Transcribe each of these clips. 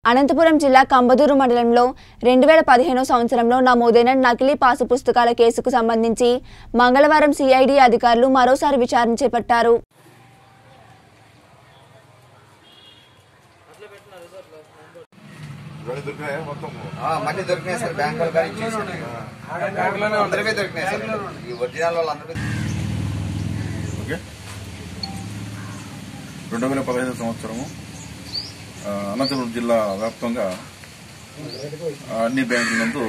అనంతపురం జిల్లా కంబదూరు మండలంలో రెండు వేల పదిహేనో సంవత్సరంలో నమోదైన నకిలీ పాసు పుస్తకాల కేసుకు సంబంధించి మంగళవారం సిఐడి అధికారులు మరోసారి విచారణ చేపట్టారు ఇవన్నీ దొరికినాయా మొత్తం ఆ, మళ్ళీ దొరికినాయి సార్ బ్యాంక్ వాళ్ళు కానీ ఇచ్చేసారు అందరికీ దొరికినాయి సార్ ఈ ఒరిజినల్ వాళ్ళు అందరికీ ఓకే రెండు వేల పదహైదు సంవత్సరము ఆ, అనంతపురం జిల్లా వ్యాప్తంగా ఆ, అన్ని బ్యాంకుల నందు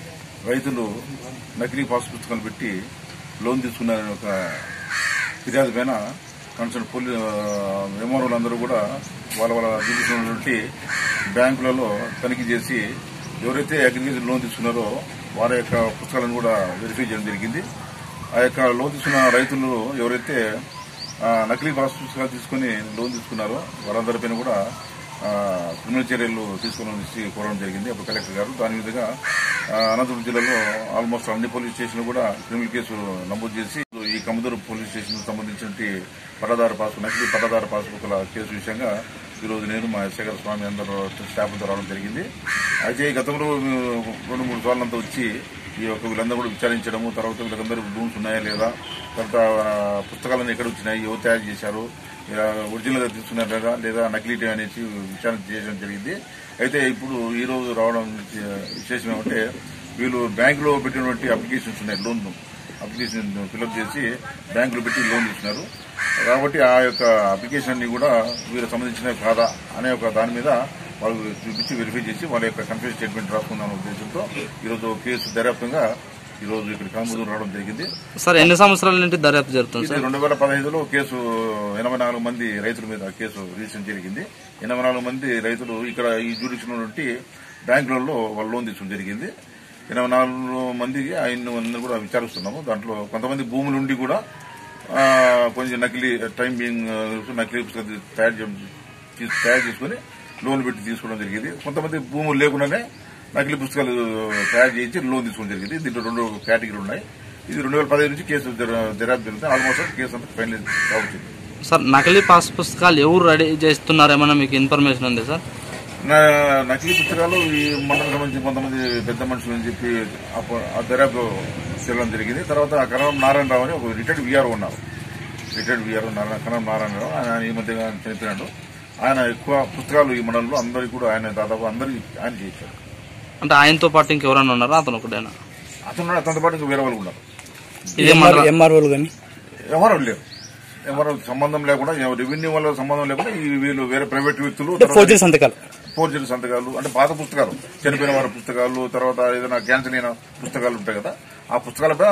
రైతులు నకిలీ పాస్ పుస్తకాలు పెట్టి లోన్ తీసుకున్నారని ఒక ఫిర్యాదు పైన కన్సర్న్ పోలీ ఎంఆర్ఓలు అందరూ కూడా వాళ్ళ వాళ్ళ చూపించినటువంటి బ్యాంకులలో తనిఖీ చేసి ఎవరైతే అగ్రికల్చర్ లోన్ తీసుకున్నారో వారి యొక్క పుస్తకాలను కూడా వెరిఫై చేయడం జరిగింది ఆ యొక్క లోన్ తీసుకున్న రైతులు ఎవరైతే ఆ, నకిలీ పాస్ పుస్తకాలు తీసుకుని లోన్ తీసుకున్నారో వారందరిపైన కూడా ఆ, క్రిమినల్ చర్యలు తీసుకోవాలని కోరడం జరిగింది అప్పుడు కలెక్టర్ గారు దాని విధంగా ఆ, అనంతపురం జిల్లాలో ఆల్మోస్ట్ అన్ని పోలీస్ స్టేషన్లు కూడా క్రిమినల్ కేసు నమోదు చేసి ఈ కమదూరు పోలీస్ స్టేషన్ సంబంధించిన పట్టదారు పాస్ నకిలీ పట్టదారు పాస్బుక్ల కేసు విషయంగా ఈ రోజు నేను మా శేఖర స్వామి అందరూ స్టాఫ్తో రావడం జరిగింది అయితే ఈ గతంలో మేము రెండు మూడు సార్లు వచ్చి ఈ యొక్క వీళ్ళందరూ కూడా విచారించడము తర్వాత వీళ్ళందరూ రూమ్స్ ఉన్నాయా లేదా తర్వాత ఆ, పుస్తకాలను ఎక్కడ వచ్చినాయి ఎవరు తయారు చేశారు ఇలా ఒరిజినల్ గా తీసుకున్నారు లేదా లేదా నకిలీ అనేసి విచారణ చేయడం జరిగింది అయితే ఇప్పుడు ఈ రోజు రావడం విశేషం ఏమంటే వీళ్ళు బ్యాంకులో పెట్టినటువంటి అప్లికేషన్స్ ఉన్నాయి లోన్ అప్లికేషన్ ఫిల్అప్ చేసి బ్యాంకులో పెట్టి లోన్ తీసుకున్నారు కాబట్టి ఆ యొక్క అప్లికేషన్ ని కూడా వీళ్ళకి సంబంధించిన కాదా అనే ఒక దాని మీద వాళ్ళు చూపించి వెరిఫై చేసి వాళ్ళ యొక్క కన్ఫ్యూజ్ స్టేట్మెంట్ రాసుకుందాం ఉద్దేశంతో ఈరోజు కేసు దర్యాప్తుగా ఈ రోజు ఇక్కడ కాంబూరు రావడం జరిగింది సార్ ఎన్ని సంవత్సరాల నుండి దర్యాప్తు జరుగుతుంది ఇది సార్ రెండు వేల పదహైదులో కేసు ఎనభై నాలుగు మంది రైతుల మీద కేసు రిజిస్టర్ జరిగింది ఎనభై నాలుగు మంది రైతులు ఇక్కడ ఈ జ్యూడిషన్ నుండి బ్యాంకులలో వాళ్ళు లోన్ తీసుకోవడం జరిగింది ఎనభై నాలుగు మందికి ఆయన అందరూ కూడా విచారిస్తున్నాము దాంట్లో కొంతమంది భూములుండి కూడా ఆ, కొంచెం నకిలీ టైం బీయింగ్ నకిలీ పుస్తకాలు తయారు చేయడం తీసు- తయారు చేసుకుని లోన్ పెట్టి తీసుకోవడం జరిగింది కొంతమంది భూములు లేకుండానే నకిలీ పుస్తకాలు తయారు చేయించి లోన్ తీసుకోవడం జరిగింది దీంట్లో రెండు కేటగిరీ ఉన్నాయి ఇది రెండు వేల పదహైదు నుంచి కేసు జర- దర్యాప్తు జరుగుతుంది ఆల్మోస్ట్ కేసు అంతా ఫైనల్ అవుతుంది సార్ నకిలీ పాస్ పుస్తకాలు ఎవరు రెడీ చేస్తున్నారు ఏమన్నా మీకు ఇన్ఫర్మేషన్ ఉంది సార్ నా- నకిలీ పుస్తకాలు ఈ మండలం సంబంధించి కొంతమంది పెద్ద మనుషులు అని చెప్పి అప్పు- ఆ దర్యాప్తు చేయడం జరిగింది తర్వాత కరణం నారాయణరావు అని ఒక రిటైర్డ్ విఆర్ ఉన్నారు రిటైర్డ్ విఆర్ కరణం నారాయణరావు ఆయన ఈ మధ్య చనిపోయినాడు ఆయన ఎక్కువ పుస్తకాలు ఈ మండలంలో అందరికీ కూడా ఆయన దాదాపు అందరికి ఆయన చేయించాడు అంటే ఆయనతో పాటు ఇంకెవరైనా ఉన్నారా అతను ఒకటేనా అతను అతనితో పాటు ఇంకా వేరే వాళ్ళు ఉన్నారు ఇదే మండలం ఎంఆర్ఓలు కానీ ఎవరు లేరు ఎవరు సంబంధం లేకుండా ఎవ- రెవెన్యూ వాళ్ళ సంబంధం లేకుండా ఈ వీళ్ళు వేరే ప్రైవేట్ వ్యక్తులు ఫోర్జరీ సంతకాలు ఫోర్జరీ సంతకాలు అంటే పాత పుస్తకాలు చనిపోయిన వారి పుస్తకాలు తర్వాత ఏదైనా క్యాన్సిల్ అయిన పుస్తకాలు ఉంటాయి కదా ఆ పుస్తకాలపై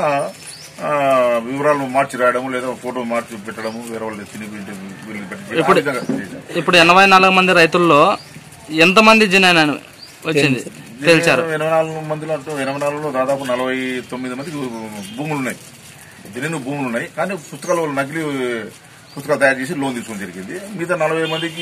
ఆ, వివరాలు మార్చి రాయడము లేదా ఫోటో మార్చి పెట్టడము వేరే వాళ్ళు తిని వీళ్ళు పెట్టి ఆ ఇప్పుడు- విధంగా చేశారు. ఇప్పుడు ఎనభై నాలుగు మంది రైతుల్లో ఎంతమంది జినైనా వచ్చింది తెలిచారు ఎనభై నాలుగు మందిలో అంటూ ఎనభై నాలుగులో దాదాపు నలభై తొమ్మిది మందికి భూములు ఉన్నాయి దినను భూములు ఉన్నాయి కానీ పుస్తకాలు వాళ్ళు నకిలీ పుస్తకాలు తయారు చేసి లోన్ తీసుకోవడం జరిగింది మిగతా నలభై మందికి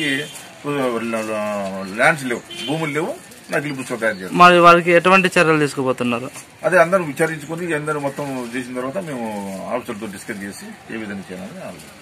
ల్యాండ్స్ లేవు భూములు లేవు నకిలీ పుస్తకాలు తయారు చేయాలి మరి వారికి ఎటువంటి చర్యలు తీసుకుపోతున్నారు అదే అందరూ విచారించుకుని అందరూ మొత్తం చేసిన తర్వాత మేము ఆఫీసర్తో డిస్కస్ చేసి ఏ విధంగా చేయాలని ఆలోచన